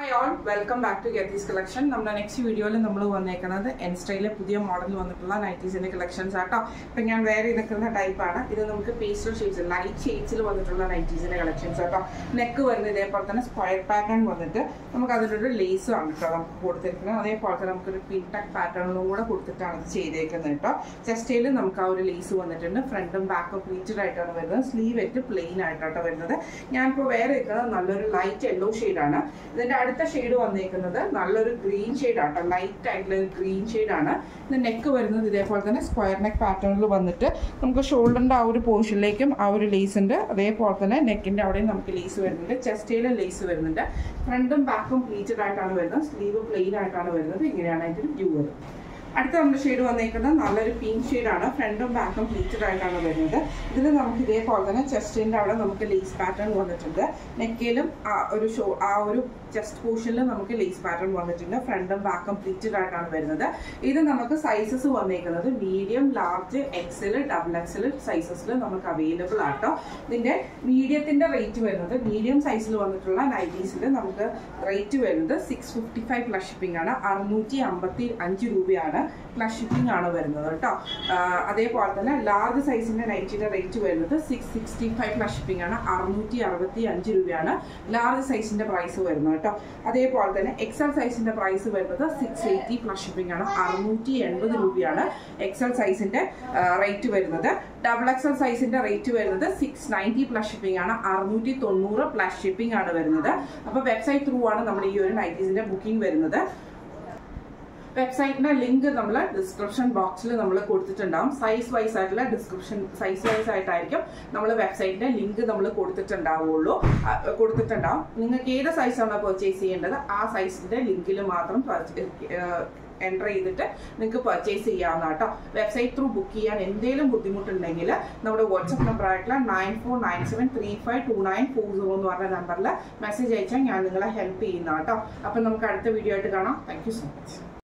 hi all welcome back to ഗെറ്റീസ് collection നമ്മുടെ next വീഡിയോയിൽ നമ്മൾ വന്നേക്കുന്നത് എൻസ്റ്റൈലെ പുതിയ മോഡൽ വന്നിട്ടുള്ള നൈറ്റീസിന്റെ കളക്ഷൻസ് ആട്ടോ ഇപ്പം ഞാൻ വേറെ നിൽക്കുന്ന ടൈപ്പാണ് ഇത് നമുക്ക് പേസ്റ്റൽ ഷെയ്ഡ്സ് ലൈറ്റ് ഷെയ്ഡ്സിൽ വന്നിട്ടുള്ള നൈറ്റീസിന്റെ കളക്ഷൻസ് ആട്ടോ നെക്ക് വരുന്നത് ഇതേപോലെ തന്നെ സ്ക്വയർ പാറ്റേൺ വന്നിട്ട് നമുക്ക് അതിലൊരു ലേസ് ആണ് കേട്ടോ നമുക്ക് കൊടുത്തിരിക്കുന്നത് അതേപോലെ തന്നെ നമുക്കൊരു പിൻടക് പാറ്റേണിലും കൂടെ കൊടുത്തിട്ടാണ് ഇത് ചെയ്തേക്കുന്നത് കേട്ടോ ചെസ്റ്റയിൽ നമുക്ക് ആ ഒരു ലേസ് വന്നിട്ടുണ്ട് ഫ്രണ്ടും ബാക്കും പ്ലീറ്റഡ് ആയിട്ടാണ് വരുന്നത് സ്ലീവ് എറ്റ് പ്ലെയിൻ ആയിട്ടാണ് വരുന്നത് ഞാനിപ്പോൾ വേറെ നിൽക്കുന്നത് നല്ലൊരു ലൈറ്റ് യെല്ലോ ഷെയ്ഡാണ് ഇതിന്റെ അടുത്ത ഷെയ്ഡ് വന്നേക്കുന്നത് നല്ലൊരു ഗ്രീൻ ഷെയ്ഡ് ആട്ടോ ലൈറ്റ് ആയിട്ടുള്ള ഒരു ഗ്രീൻ ഷെയ്ഡാണ് ഇത് നെക്ക് വരുന്നത് ഇതേപോലെ തന്നെ സ്ക്വയർ നെക്ക് പാറ്റേണിൽ വന്നിട്ട് നമുക്ക് ഷോൾഡറിന്റെ ആ ഒരു പോർഷനിലേക്കും ആ ഒരു ലേസ് ഉണ്ട് അതേപോലെ തന്നെ നെക്കിന്റെ അവിടെയും നമുക്ക് ലേസ് വരുന്നുണ്ട് ചെസ്റ്റയിലും ലേസ് വരുന്നുണ്ട് ഫ്രണ്ടും ബാക്കും പ്ലീറ്റഡ് ആയിട്ടാണ് വരുന്നത് സ്ലീവ് പ്ലെയിൻ ആയിട്ടാണ് വരുന്നത് ഇങ്ങനെയാണ് അതിന്റെ ഒരു വ്യൂ വരുന്നത് അടുത്ത നമ്മുടെ ഷെയ്ഡ് വന്നേക്കുന്നത് നല്ലൊരു പിങ്ക് ഷെയ്ഡാണ് ഫ്രണ്ടും ബാക്കും പ്ലീറ്റഡ് ആയിട്ടാണ് വരുന്നത് ഇതിൽ നമുക്ക് ഇതേപോലെ തന്നെ ചെസ്റ്റിന്റെ അവിടെ നമുക്ക് ലേസ് പാറ്റേൺ വന്നിട്ടുണ്ട് നെക്കിലും ആ ഒരു ഷോ ആ ഒരു ചെസ്റ്റ് പോർഷനിൽ നമുക്ക് ലേസ് പാറ്റേൺ വന്നിട്ടുണ്ട് ഫ്രണ്ടും ബാക്കും പ്ലീറ്റഡ് ആയിട്ടാണ് വരുന്നത് ഇത് നമുക്ക് സൈസസ് വന്നേക്കുന്നത് medium large XL double XL സൈസസിൽ നമുക്ക് അവൈലബിൾ ആട്ടോ ഇതിന്റെ മീഡിയത്തിന്റെ റേറ്റ് വരുന്നത് മീഡിയം സൈസിൽ വന്നിട്ടുള്ള നൈറ്റീസിൽ നമുക്ക് റേറ്റ് വരുന്നത് six fifty five plus shipping ആണ് അറുന്നൂറ്റി അമ്പത്തി അഞ്ച് രൂപയാണ് പ്ലസ് ഷിപ്പിംഗ് ആണ് വരുന്നത് കേട്ടോ അതേപോലെ തന്നെ ലാർജ് സൈസിന്റെ നൈറ്റിന്റെ റേറ്റ് വരുന്നത് six sixty five plus shipping ആണ് അറുന്നൂറ്റി അറുപത്തി അഞ്ച് രൂപയാണ് ലാർജ് സൈസിന്റെ പ്രൈസ് വരുന്നത് കേട്ടോ അതേപോലെ തന്നെ എക്സൽ സൈസിന്റെ പ്രൈസ് വരുന്നത് സിക്സ് എയ്റ്റി പ്ലസ് ഷിപ്പിംഗ് ആണ് അറുന്നൂറ്റി എൺപത് രൂപയാണ് എക്സൽ സൈസിന്റെ റേറ്റ് വരുന്നത് ഡബിൾ എക്സൽ സൈസിന്റെ റേറ്റ് വരുന്നത് സിക്സ് നയൻറ്റി പ്ലസ് ഷിപ്പിംഗ് ആണ് അറുന്നൂറ്റി തൊണ്ണൂറ് പ്ലസ് ഷിപ്പിംഗ് ആണ് വരുന്നത് അപ്പോൾ വെബ്സൈറ്റ് ത്രൂ ആണ് നമ്മൾ ഈ ഒരു നൈറ്റീസിന്റെ ബുക്കിംഗ് വരുന്നത് വെബ്സൈറ്റിന്റെ ലിങ്ക് നമ്മൾ ഡിസ്ക്രിപ്ഷൻ ബോക്സിൽ നമ്മൾ കൊടുത്തിട്ടുണ്ടാവും സൈസ് വൈസ് ആയിട്ടുള്ള ഡിസ്ക്രിപ്ഷൻ സൈസ് വൈസ് ആയിട്ടായിരിക്കും നമ്മൾ വെബ്സൈറ്റിന്റെ ലിങ്ക് നമ്മൾ കൊടുത്തിട്ടുണ്ടാവുള്ളൂ കൊടുത്തിട്ടുണ്ടാവും നിങ്ങൾക്ക് ഏത് സൈസാണോ പർച്ചേസ് ചെയ്യേണ്ടത് ആ സൈസിന്റെ ലിങ്കിൽ മാത്രം എൻ്റർ ചെയ്തിട്ട് നിങ്ങൾക്ക് പർച്ചേസ് ചെയ്യാവുന്ന കേട്ടോ വെബ്സൈറ്റ് ത്രൂ ബുക്ക് ചെയ്യാൻ എന്തെങ്കിലും ബുദ്ധിമുട്ടുണ്ടെങ്കിൽ നമ്മുടെ വാട്സപ്പ് നമ്പർ ആയിട്ടുള്ള nine four nine seven three five two nine four zero എന്ന് പറഞ്ഞ നമ്പറിൽ മെസ്സേജ് അയച്ചാൽ ഞാൻ നിങ്ങളെ ഹെൽപ്പ് ചെയ്യുന്ന കേട്ടോ അപ്പം നമുക്ക് അടുത്ത വീഡിയോ ആയിട്ട് കാണാം താങ്ക് യു സോ മച്ച്